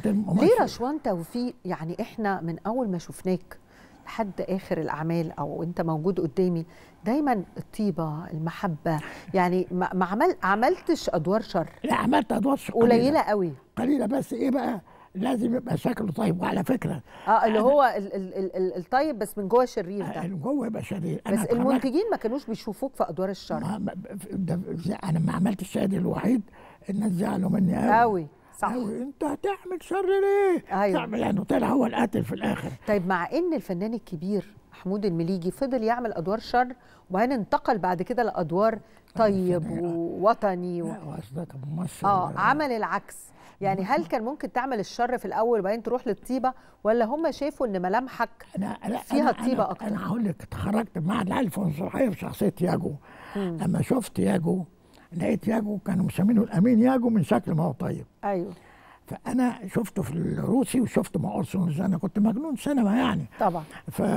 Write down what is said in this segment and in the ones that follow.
الممثل ليه رشوان توفيق يعني احنا من اول ما شفناك لحد اخر الاعمال او انت موجود قدامي دايما الطيبه المحبه يعني ما ما عمل عملتش ادوار شر لا عملت ادوار قليله قوي قليله بس ايه بقى لازم يبقى شكله طيب وعلى فكره اه اللي هو ال ال ال ال الطيب بس من جوه شرير ده اللي جوه يبقى شرير بس اتخرجت- المنتجين ما كانوش بيشوفوك في ادوار الشر ما ما- ده انا ما عملت الشهاده الوحيد الناس زعلوا مني قوي قوي صح قوي انت هتعمل شر ليه؟ أيوة. تعمل يعني طلع هو القاتل في الاخر طيب مع ان الفنان الكبير محمود المليجي فضل يعمل ادوار شر وبعدين انتقل بعد كده لادوار طيب الفنان- ووطني و... لا قصدك ممثل اه عمل العكس يعني هل كان ممكن تعمل الشر في الاول وبعدين تروح للطيبه ولا هم شافوا ان ملامحك انا لا فيها أنا- طيبة أنا أكتر. انا هقول لك اتخرجت مع العيال في مسرحيه بشخصيه ياجو لما شفت ياجو لقيت ياجو كانوا مسمينه الامين ياجو من شكل ما هو طيب ايوه فانا شفته في الروسي وشفته مع اورسون ويلز. انا كنت مجنون سينما يعني طبعا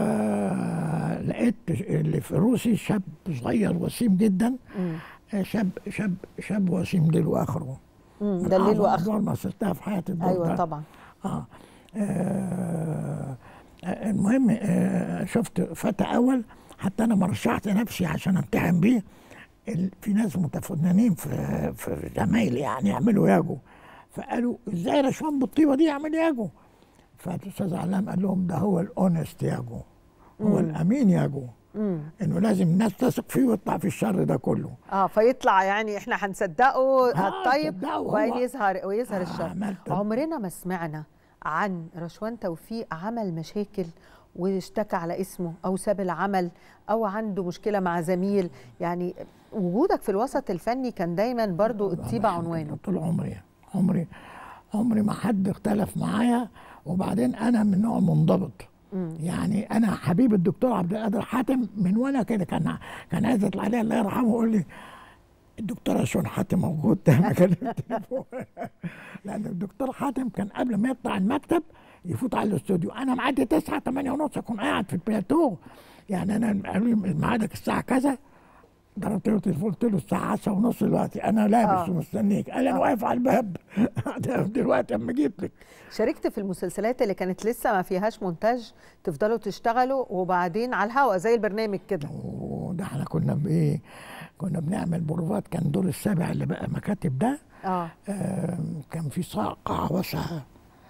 فلقيت اللي في الروسي شاب صغير وسيم جدا شاب شاب شاب وسيم ليل واخره مم، من ده الليل أعظم واخره الأدوار ما مثلتها في حياتي الدور ايوه ده. طبعا آه. آه آه، المهم آه شفت فتى اول حتى انا ما رشحت نفسي عشان امتحن بيه ال- في ناس متفننين في في زمايلي يعني يعملوا ياجو فقالوا ازاي رشوان بالطيبه دي يعمل ياجو فالاستاذ علام قال لهم ده هو الاونست ياجو هو الامين ياجو مم. انه لازم الناس تثق فيه ويطلع في الشر ده كله اه فيطلع يعني احنا هنصدقه آه، الطيب صدقه وبعدين هو. يظهر ويظهر آه، الشر عملت- عمرنا ما سمعنا عن رشوان توفيق عمل مشاكل واشتكى على اسمه او ساب العمل او عنده مشكله مع زميل يعني وجودك في الوسط الفني كان دايما برضو الطيبه عنوانه طول عمري عمري عمري ما حد اختلف معايا وبعدين انا من نوع منضبط يعني انا حبيب الدكتور عبد القادر حاتم من وانا كده كان كان عايز يطلع عليا الله يرحمه يقول لي الدكتور عشان حاتم موجود ده ما كان التليفون. لان الدكتور حاتم كان قبل ما يطلع المكتب يفوت على الاستوديو انا معدي 9 8 ونص اكون قاعد في البلاتو يعني انا قالوا لي ميعادك الساعه كذا ضربت له تليفون قلت له الساعه 10 ونص دلوقتي انا لابس آه. ومستنيك قال لي انا واقف على الباب دلوقتي اما جيت لك شاركت في المسلسلات اللي كانت لسه ما فيهاش مونتاج تفضلوا تشتغلوا وبعدين على الهوا زي البرنامج كده وده احنا كنا بايه كنا بنعمل بروفات كان دور السابع اللي بقى مكاتب ده اه آم، كان في صاع قاعة واسعة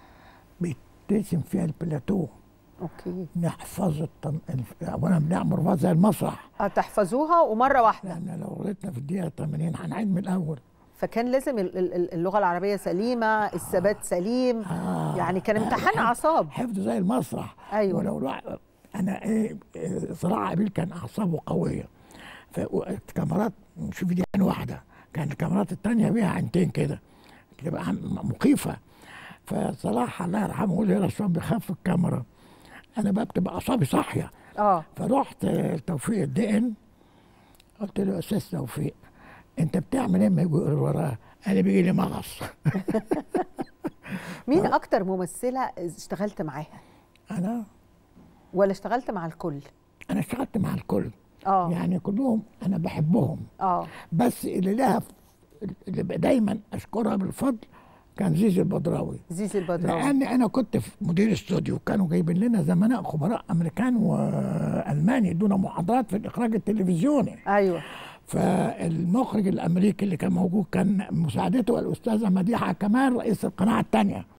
بيترسم فيها البلاتو اوكي نحفظ التن... الف- اولا بنعمل بروفات زي المسرح آه، تحفظوها ومره واحده لان لو غلطنا في الدقيقة 80 هنعيد من الاول فكان لازم ال- ال- ال- اللغه العربيه سليمه الثبات سليم آه. يعني كان آه، امتحان حفظ- اعصاب حفظ زي المسرح أيوة. ولو الواحد- انا ايه إيه، صراع عبيل كان اعصابه قويه فالكاميرات شوف دي عين واحده كان الكاميرات التانية بيها عينتين كده تبقى عم- مخيفه فصلاح الله يرحمه يقول لي رشوان بيخاف الكاميرا انا بقى بتبقى اعصابي صاحيه اه فرحت آه، توفيق الدقن قلت له يا استاذ توفيق انت بتعمل ايه لما يجي يقول وراه؟ قال لي بيجي لي مغص مين اكتر ممثله اشتغلت معاها انا ولا اشتغلت مع الكل انا اشتغلت مع الكل اه يعني كلهم انا بحبهم اه بس اللي لها اللي بقى دايما اشكرها بالفضل كان زيزي البدراوي زيزي البدراوي لان انا كنت في مدير استوديو كانوا جايبين لنا زملاء خبراء امريكان والمان يدونا محاضرات في الاخراج التلفزيوني ايوه فالمخرج الامريكي اللي كان موجود كان مساعدته الاستاذه مديحه كمال رئيس القناه الثانيه